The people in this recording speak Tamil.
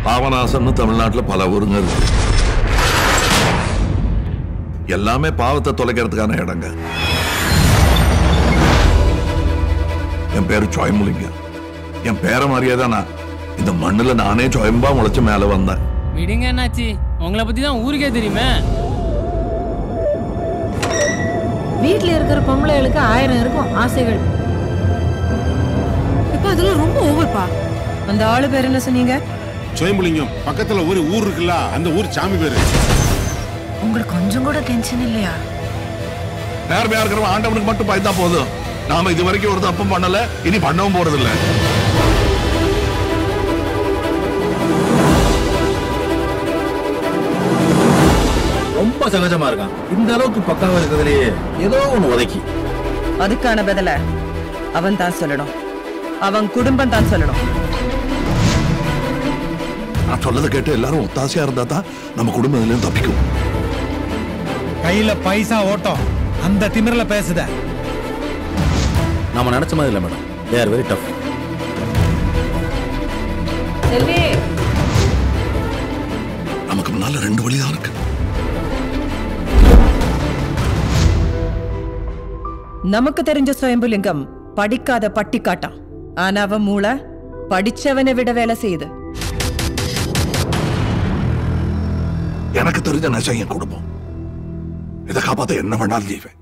பாவநாசம்னு தமிழ்நாட்டுல பல ஊருங்க இருக்கு எல்லாமே பாவத்தை தொலைக்கிறதுக்கான இடங்க என் பேரு சுயமுலிங்கம் என் பேர மாதிரியே தான் நான் இந்த மண்ணுல நானே சுயம்பா முளைச்சு மேல வந்தேன் விடுங்க என்னாச்சு உங்களை பத்தி தான் ஊருக்கே தெரியுமே வீட்ல இருக்கிற பொம்பளைகளுக்கு ஆயிரம் இருக்கும் ஆசைகள் இப்ப அதெல்லாம் ரொம்ப ஓவர்ப்பா அந்த ஆளு பேர் என்ன சொன்னீங்க சுயம்புலிங்கம் பக்கத்துல ஒரு ஊர் இருக்குல்ல அந்த ஊர் சாமி பேரு உங்களுக்கு கொஞ்சம் கூட டென்ஷன் இல்லையா நேர்மையா இருக்கிறவன் ஆண்டவனுக்கு மட்டும் பயந்தா போதும் நாம இது வரைக்கும் ஒரு தப்பும் பண்ணல இனி பண்ணவும் போறது இல்ல ரொம்ப சகஜமா இருக்கான் இந்த அளவுக்கு பக்காவா இருக்கிறதுலயே ஏதோ ஒண்ணு உதைக்கி அதுக்கான பதில அவன் தான் சொல்லணும் அவன் குடும்பம் தான் சொல்லணும் நான் சொல்லதை கேட்டு எல்லாரும் ஒத்தாசையா இருந்தா தான் நம்ம குடும்பம் இதுல இருந்து தப்பிக்கும் கையில பைசா ஓட்டம் அந்த திமிரல பேசுத நாம நினைச்ச மாதிரி இல்ல madam they are very tough Selvi நமக்கு முன்னால ரெண்டு வழிதான் இருக்கு நமக்கு தெரிஞ்ச சுயம்புலிங்கம் படிக்காத பட்டிக்காட்டான் ஆனா அவன் மூளை படிச்சவனை விட வேலை செய்யுது எனக்கு தெரிஞ்ச நெசம் என் குடும்பம் இதை காப்பாத்த என்ன வேணாலும் செய்வேன்